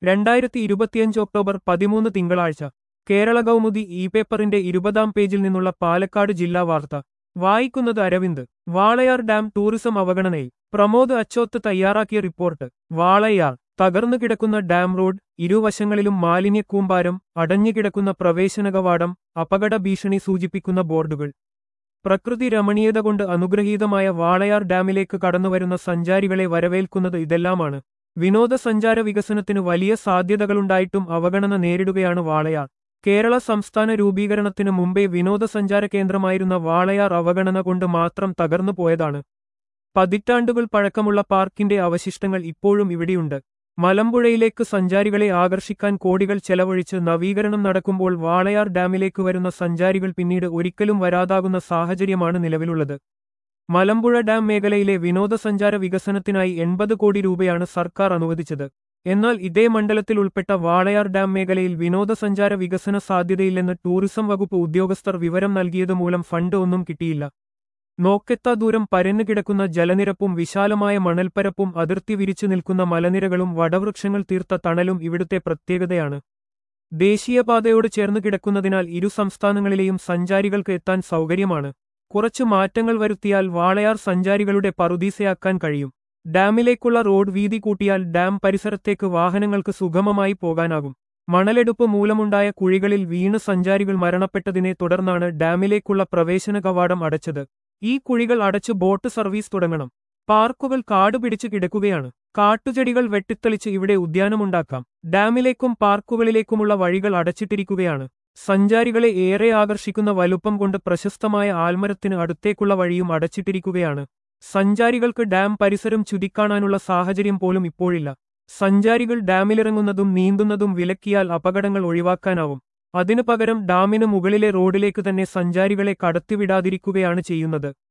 രണ്ടായിരത്തി ഇരുപത്തിയഞ്ച് ഒക്ടോബർ പതിമൂന്ന് തിങ്കളാഴ്ച കേരള കൗമുദി ഇ പേപ്പറിന്റെ ഇരുപതാം പേജിൽ നിന്നുള്ള പാലക്കാട് ജില്ലാ വാർത്ത വായിക്കുന്നത് അരവിന്ദ് വാളയാർ ഡാം ടൂറിസം അവഗണനയിൽ പ്രമോദ് അച്ചോത്ത് തയ്യാറാക്കിയ റിപ്പോർട്ട് വാളയാർ തകർന്നു കിടക്കുന്ന ഡാം റോഡ് ഇരുവശങ്ങളിലും മാലിന്യക്കൂമ്പാരം അടഞ്ഞുകിടക്കുന്ന പ്രവേശന കവാടം അപകട ഭീഷണി സൂചിപ്പിക്കുന്ന ബോർഡുകൾ പ്രകൃതി രമണീയത കൊണ്ട് അനുഗ്രഹീതമായ വാളയാർ ഡാമിലേക്ക് കടന്നുവരുന്ന സഞ്ചാരികളെ വരവേൽക്കുന്നത് ഇതെല്ലാമാണ് വിനോദസഞ്ചാര വികസനത്തിന് വലിയ സാധ്യതകളുണ്ടായിട്ടും അവഗണന നേരിടുകയാണ് വാളയാർ കേരള സംസ്ഥാന രൂപീകരണത്തിനു മുമ്പേ വിനോദസഞ്ചാര കേന്ദ്രമായിരുന്ന വാളയാർ അവഗണന കൊണ്ട് മാത്രം തകർന്നു പോയതാണ് പതിറ്റാണ്ടുകൾ പഴക്കമുള്ള പാർക്കിന്റെ അവശിഷ്ടങ്ങൾ ഇപ്പോഴും ഇവിടെയുണ്ട് മലമ്പുഴയിലേക്ക് സഞ്ചാരികളെ ആകർഷിക്കാൻ കോടികൾ ചെലവഴിച്ച് നവീകരണം നടക്കുമ്പോൾ വാളയാർ ഡാമിലേക്ക് വരുന്ന സഞ്ചാരികൾ പിന്നീട് ഒരിക്കലും വരാതാകുന്ന സാഹചര്യമാണ് നിലവിലുള്ളത് മലമ്പുഴ ഡാം മേഖലയിലെ വിനോദസഞ്ചാര വികസനത്തിനായി എൺപത് കോടി രൂപയാണ് സർക്കാർ അനുവദിച്ചത് എന്നാൽ ഇതേ മണ്ഡലത്തിൽ ഉൾപ്പെട്ട വാളയാർ ഡാം മേഖലയിൽ വിനോദസഞ്ചാര വികസന സാധ്യതയില്ലെന്ന് ടൂറിസം വകുപ്പ് ഉദ്യോഗസ്ഥർ വിവരം നൽകിയത് മൂലം ഫണ്ട് ഒന്നും കിട്ടിയില്ല നോക്കെത്താ ദൂരം പരന്നുകിടക്കുന്ന ജലനിരപ്പും വിശാലമായ മണൽപ്പരപ്പും അതിർത്തി വിരിച്ചു നിൽക്കുന്ന മലനിരകളും വടവൃക്ഷങ്ങൾ തീർത്ത തണലും ഇവിടുത്തെ പ്രത്യേകതയാണ് ദേശീയപാതയോട് ചേർന്ന് കിടക്കുന്നതിനാൽ ഇരു സംസ്ഥാനങ്ങളിലെയും സഞ്ചാരികൾക്ക് എത്താൻ സൗകര്യമാണ് കുറച്ചു മാറ്റങ്ങൾ വരുത്തിയാൽ വാളയാർ സഞ്ചാരികളുടെ പറുദീസയാക്കാൻ കഴിയും ഡാമിലേക്കുള്ള റോഡ് വീതി കൂട്ടിയാൽ ഡാം പരിസരത്തേക്ക് വാഹനങ്ങൾക്ക് സുഗമമായി പോകാനാകും മണലെടുപ്പ് മൂലമുണ്ടായ കുഴികളിൽ വീണ് സഞ്ചാരികൾ മരണപ്പെട്ടതിനെ തുടർന്നാണ് ഡാമിലേക്കുള്ള പ്രവേശന കവാടം അടച്ചത് ഈ കുഴികൾ അടച്ചു ബോട്ട് സർവീസ് തുടങ്ങണം പാർക്കുകൾ കാടുപിടിച്ച് കിടക്കുകയാണ് കാട്ടുചെടികൾ വെട്ടിത്തെളിച്ച് ഇവിടെ ഉദ്യാനമുണ്ടാക്കാം ഡാമിലേക്കും പാർക്കുകളിലേക്കുമുള്ള വഴികൾ അടച്ചിട്ടിരിക്കുകയാണ് സഞ്ചാരികളെ ഏറെ ആകർഷിക്കുന്ന വലുപ്പം കൊണ്ട് പ്രശസ്തമായ ആൽമരത്തിന് അടുത്തേക്കുള്ള വഴിയും അടച്ചിട്ടിരിക്കുകയാണ് സഞ്ചാരികൾക്ക് ഡാം പരിസരം ചുതിക്കാണാനുള്ള സാഹചര്യം പോലും ഇപ്പോഴില്ല സഞ്ചാരികൾ ഡാമിലിറങ്ങുന്നതും നീന്തുന്നതും വിലക്കിയാൽ അപകടങ്ങൾ ഒഴിവാക്കാനാവും അതിനു പകരം ഡാമിന് മുകളിലെ റോഡിലേക്ക് തന്നെ സഞ്ചാരികളെ കടത്തിവിടാതിരിക്കുകയാണ് ചെയ്യുന്നത്